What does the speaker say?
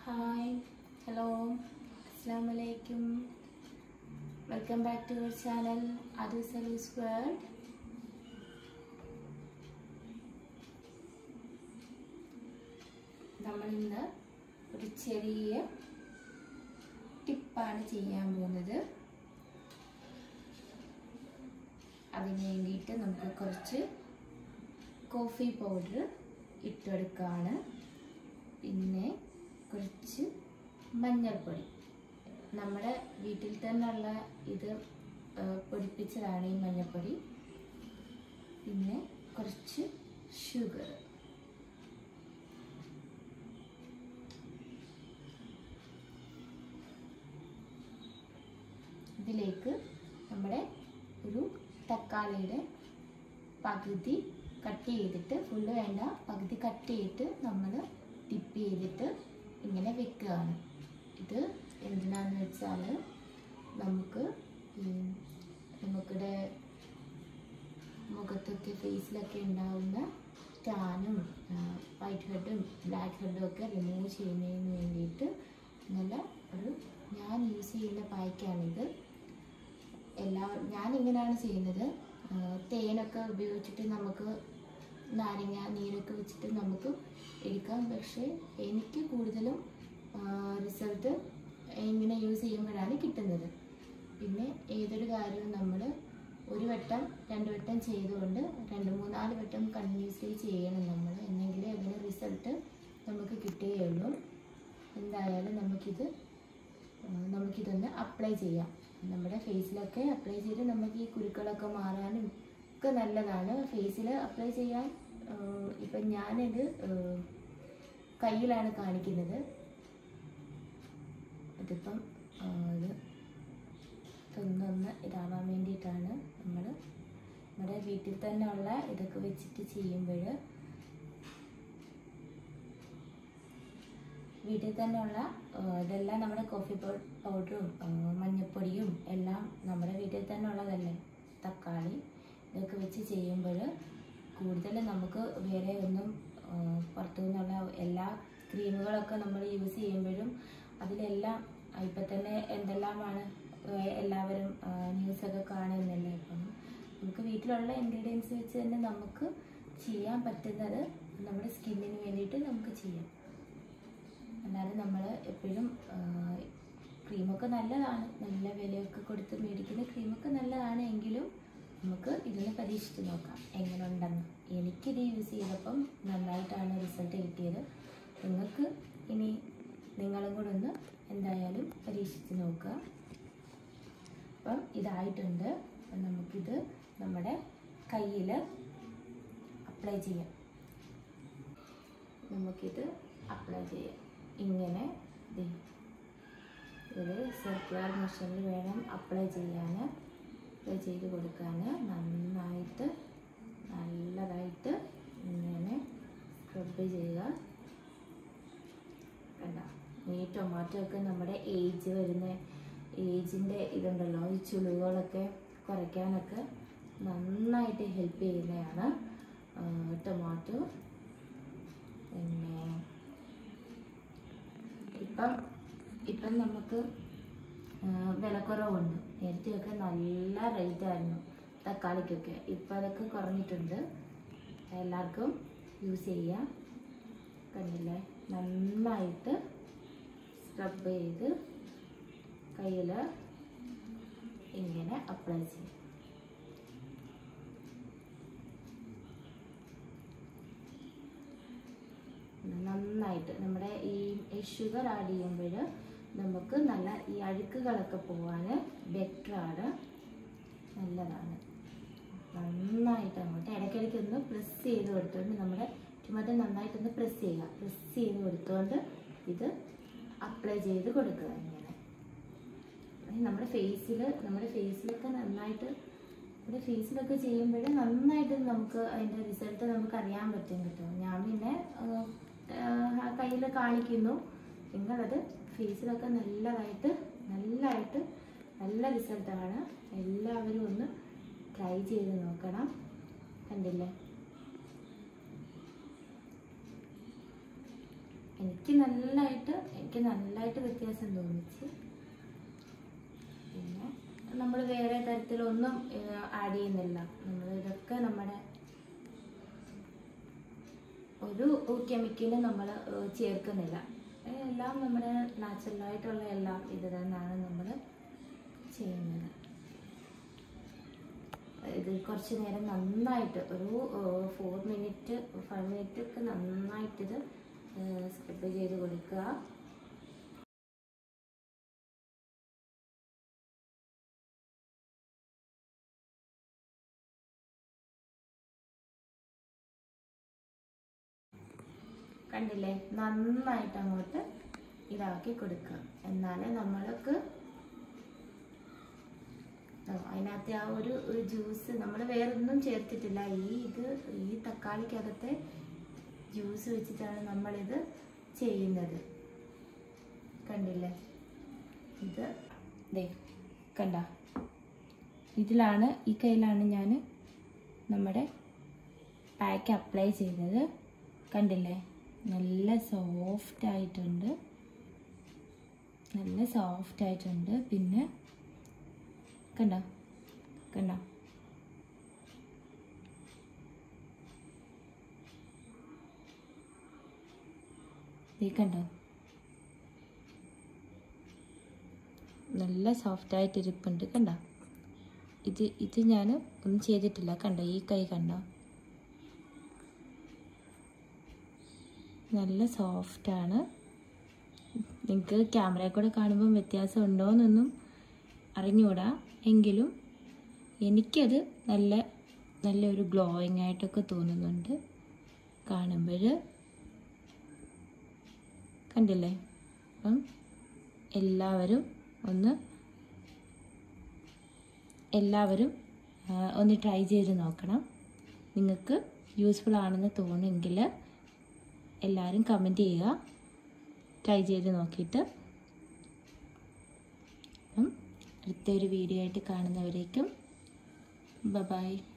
hi hello അസ്സാം വലൈക്കും welcome back to our channel അത് സലൂസ് വേൾഡ് നമ്മളിന്ന് ഒരു ചെറിയ ടിപ്പാണ് ചെയ്യാൻ പോകുന്നത് അതിന് വേണ്ടിയിട്ട് നമുക്ക് കുറച്ച് കോഫി പൗഡർ ഇട്ടെടുക്കുകയാണ് പിന്നെ കുറച്ച് മഞ്ഞൾപ്പൊടി നമ്മുടെ വീട്ടിൽ തന്നെയുള്ള ഇത് ആ, പൊടിപ്പിച്ചതാണ് ഈ മഞ്ഞൾപ്പൊടി പിന്നെ കുറച്ച് ഷുഗർ ഇതിലേക്ക് നമ്മുടെ ഒരു തക്കാളിയുടെ പകുതി കട്ട് ചെയ്തിട്ട് ഫുള്ള് വേണ്ട പകുതി കട്ട് ചെയ്തിട്ട് നമ്മൾ ഡിപ്പ് ചെയ്തിട്ട് ഇങ്ങനെ വെക്കുകയാണ് ഇത് എന്തിനാന്ന് വെച്ചാൽ നമുക്ക് ഈ നമുക്കിടെ മുഖത്തൊക്കെ ഫേസിലൊക്കെ ഉണ്ടാവുന്ന ടാനും വൈറ്റ് ഹെഡും ബ്ലാക്ക് ഹെഡും ഒക്കെ റിമൂവ് ചെയ്യുന്നതിന് വേണ്ടിയിട്ട് നല്ല ഒരു ഞാൻ യൂസ് ചെയ്യുന്ന പായ്ക്കാണിത് എല്ലാ ഞാൻ ഇങ്ങനെയാണ് ചെയ്യുന്നത് ആ, തേനൊക്കെ ഉപയോഗിച്ചിട്ട് നമുക്ക് നാരങ്ങ നീരൊക്കെ വെച്ചിട്ട് നമുക്ക് എടുക്കാം പക്ഷേ എനിക്ക് കൂടുതലും റിസൾട്ട് ഇങ്ങനെ യൂസ് ചെയ്യുമ്പോഴാണ് കിട്ടുന്നത് പിന്നെ ഏതൊരു കാര്യവും നമ്മൾ ഒരു വട്ടം രണ്ട് വട്ടം ചെയ്തുകൊണ്ട് രണ്ട് മൂന്നാല് വട്ടം കണ്ടിന്യൂസ്ലി ചെയ്യണം നമ്മൾ എന്നെങ്കിലേ അതിന് റിസൾട്ട് നമുക്ക് കിട്ടുകയുള്ളൂ എന്തായാലും നമുക്കിത് ആ, നമുക്കിതൊന്ന് അപ്ലൈ ചെയ്യാം നമ്മുടെ ഫേസിലൊക്കെ അപ്ലൈ ചെയ്ത് നമുക്ക് ഈ കുരുക്കളൊക്കെ മാറാനും ഒക്കെ നല്ലതാണ് ഫേസിൽ അപ്ലൈ ചെയ്യാൻ ആ, ഇപ്പം ഞാനിത് ആ, കയ്യിലാണ് കാണിക്കുന്നത് ഇതിപ്പം ആ, ഇത് ഇതൊന്നൊന്ന് ഇതാവാൻ വേണ്ടിയിട്ടാണ് നമ്മൾ നമ്മുടെ വീട്ടിൽ തന്നെ ഉള്ള ഇതൊക്കെ വെച്ചിട്ട് ചെയ്യുമ്പോൾ വീട്ടിൽ തന്നെയുള്ള ആ, ഇതെല്ലാം നമ്മുടെ കോഫി പൗ- പൗഡറും ആ, മഞ്ഞൾപ്പൊടിയും എല്ലാം നമ്മുടെ വീട്ടിൽ തന്നെ ഉള്ളതല്ലേ തക്കാളി ഇതൊക്കെ വെച്ച് ചെയ്യുമ്പോൾ കൂടുതൽ നമുക്ക് വേറെ ഒന്നും ആ, പുറത്തു നിന്നുള്ള എല്ലാ ക്രീമുകളൊക്കെ നമ്മൾ യൂസ് ചെയ്യുമ്പോഴും അതിലെല്ലാം ഇപ്പം തന്നെ എന്തെല്ലാമാണ് ആ, എല്ലാവരും ആ, ന്യൂസൊക്കെ കാണുന്നില്ലേ അപ്പം നമുക്ക് വീട്ടിലുള്ള ഇൻഗ്രീഡിയൻസ് വെച്ച് തന്നെ നമുക്ക് ചെയ്യാൻ പറ്റുന്നത് നമ്മുടെ സ്കിന്നിന് വേണ്ടിയിട്ട് നമുക്ക് ചെയ്യാം അല്ലാതെ നമ്മൾ എപ്പോഴും ക്രീമൊക്കെ നല്ലതാണ് നല്ല വിലയൊക്കെ കൊടുത്ത് മേടിക്കുന്ന ക്രീമൊക്കെ നല്ലതാണ് എങ്കിലും നമുക്ക് ഇതൊന്ന് പരീക്ഷിച്ച് നോക്കാം എങ്ങനെ ഉണ്ടെന്ന് എനിക്കിത് യൂസ് ചെയ്തപ്പം നന്നായിട്ടാണ് റിസൾട്ട് കിട്ടിയത് നിങ്ങൾക്ക് ഇനി നിങ്ങളും കൂടെ ഒന്ന് എന്തായാലും പരീക്ഷിച്ച് നോക്കുക അപ്പം ഇതായിട്ടുണ്ട് അപ്പം നമുക്കിത് നമ്മുടെ കയ്യിൽ അപ്ലൈ ചെയ്യാം നമുക്കിത് അപ്ലൈ ചെയ്യാം ഇങ്ങനെ ദേ ഒരു സർക്കുലർ മെഷീനിൽ വേണം അപ്ലൈ ചെയ്യാൻ അപ്ലൈ ചെയ്ത് കൊടുക്കാൻ നന്നായിട്ട് നല്ലതായിട്ട് ഇങ്ങനെ സ്ക്രബ് ചെയ്യുക കണ്ട ഈ ടൊമാറ്റോ ഒക്കെ നമ്മുടെ ഏജ് വരുന്ന ഏജിൻ്റെ ഇതുണ്ടല്ലോ ഈ ചുളിവുകളൊക്കെ കുറയ്ക്കാനൊക്കെ നന്നായിട്ട് ഹെൽപ്പ് ചെയ്യുന്നതാണ് ആ, ടൊമാറ്റോ പിന്നെ ഇപ്പം ഇപ്പം നമുക്ക് ആ, വിലക്കുറവുണ്ട് നേരത്തെയൊക്കെ നല്ല റേറ്റ് ആയിരുന്നു തക്കാളിക്കൊക്കെ ഇപ്പം അതൊക്കെ കുറഞ്ഞിട്ടുണ്ട് എല്ലാവർക്കും യൂസ് ചെയ്യാം കണ്ടില്ലേ നന്നായിട്ട് സ്ക്രബ് ചെയ്ത് കയ്യിൽ ഇങ്ങനെ അപ്ലൈ ചെയ്യും നന്നായിട്ട് നമ്മുടെ ഈ ഷുഗർ ആഡ് ചെയ്യുമ്പോൾ നമുക്ക് നല്ല ഈ അഴുക്കുകളൊക്കെ പോകാൻ ബെറ്ററാണ് നല്ലതാണ് നന്നായിട്ട് അങ്ങോട്ട് ഇടയ്ക്കിടയ്ക്ക് ഒന്ന് പ്രസ് ചെയ്ത് കൊടുത്തുകൊണ്ട് നമ്മുടെ ടൊമാറ്റോ നന്നായിട്ടൊന്ന് പ്രസ് ചെയ്യുക പ്രസ് ചെയ്ത് കൊടുത്തുകൊണ്ട് ഇത് അപ്ലൈ ചെയ്ത് കൊടുക്കുക ഇങ്ങനെ അത് നമ്മുടെ ഫേസിൽ നമ്മുടെ ഫേസിലൊക്കെ നന്നായിട്ട് നമ്മുടെ ഫേസിലൊക്കെ ചെയ്യുമ്പോൾ നന്നായിട്ട് നമുക്ക് അതിൻ്റെ റിസൾട്ട് നമുക്ക് അറിയാൻ പറ്റും കേട്ടോ ഞാൻ പിന്നെ കയ്യിൽ കാണിക്കുന്നു നിങ്ങളത് ഫേസിലൊക്കെ നല്ലതായിട്ട് നല്ലതായിട്ട് നല്ല റിസൾട്ടാണ് എല്ലാവരും ഒന്ന് ട്രൈ ചെയ്ത് നോക്കണം കണ്ടില്ലേ എനിക്ക് നല്ലതായിട്ട് എനിക്ക് നല്ലതായിട്ട് വ്യത്യാസം തോന്നിച്ച് പിന്നെ നമ്മൾ വേറെ തരത്തിലൊന്നും ആഡ് ചെയ്യുന്നില്ല നമ്മൾ ഇതൊക്കെ നമ്മുടെ ഒരു കെമിക്കലും നമ്മൾ ചേർക്കുന്നില്ല എല്ലാം നമ്മുടെ നാച്ചുറലായിട്ടുള്ള എല്ലാം ഇത് തന്നെയാണ് നമ്മൾ ചെയ്യുന്നത് ഇത് കുറച്ച് നേരം നന്നായിട്ട് ഒരു ഫോർ മിനിറ്റ് ഫൈവ് മിനിറ്റ് ഒക്കെ നന്നായിട്ട് ഇത് സ്ക്രബ് ചെയ്ത് കൊടുക്കുക കണ്ടില്ലേ നന്നായിട്ട് അങ്ങോട്ട് ഇതാക്കി കൊടുക്കുക എന്നാലേ നമ്മൾക്ക് ആ, അതിനകത്തെ ആ ഒരു ഒരു ജ്യൂസ് നമ്മൾ വേറെ ഒന്നും ചേർത്തിട്ടില്ല ഈ ഇത് ഈ തക്കാളിക്കകത്തെ ജ്യൂസ് വെച്ചിട്ടാണ് നമ്മളിത് ചെയ്യുന്നത് കണ്ടില്ലേ ഇത് ദേ കണ്ട ഇതിലാണ് ഈ കയ്യിലാണ് ഞാൻ നമ്മുടെ പാക്ക് അപ്ലൈ ചെയ്തത് കണ്ടില്ലേ നല്ല സോഫ്റ്റ് ആയിട്ടുണ്ട് നല്ല സോഫ്റ്റ് ആയിട്ടുണ്ട് പിന്നെ കണ്ട കണ്ട ഈ കണ്ടോ നല്ല സോഫ്റ്റ് ആയിട്ട് ഇരിപ്പുണ്ട് കണ്ട ഇത് ഇത് ഞാൻ ഒന്നും ചെയ്തിട്ടില്ല കണ്ട ഈ കൈ കണ്ടോ നല്ല സോഫ്റ്റാണ് നിങ്ങൾക്ക് ക്യാമറയിൽ കൂടെ കാണുമ്പോൾ വ്യത്യാസം ഉണ്ടോയെന്നൊന്നും അറിഞ്ഞൂടാ എങ്കിലും എനിക്കത് നല്ല നല്ലൊരു ഗ്ലോയിങ് ആയിട്ടൊക്കെ തോന്നുന്നുണ്ട് കാണുമ്പോൾ കണ്ടില്ലേ അപ്പം എല്ലാവരും ഒന്ന് എല്ലാവരും ആ, ഒന്ന് ട്രൈ ചെയ്ത് നോക്കണം നിങ്ങൾക്ക് യൂസ്ഫുൾ ആണെന്ന് തോന്നുമെങ്കിൽ എല്ലാവരും കമൻറ്റ് ചെയ്യുക ട്രൈ ചെയ്ത് നോക്കിയിട്ട് അപ്പം അടുത്തൊരു വീഡിയോ ആയിട്ട് കാണുന്നവരേക്കും ബ ബൈ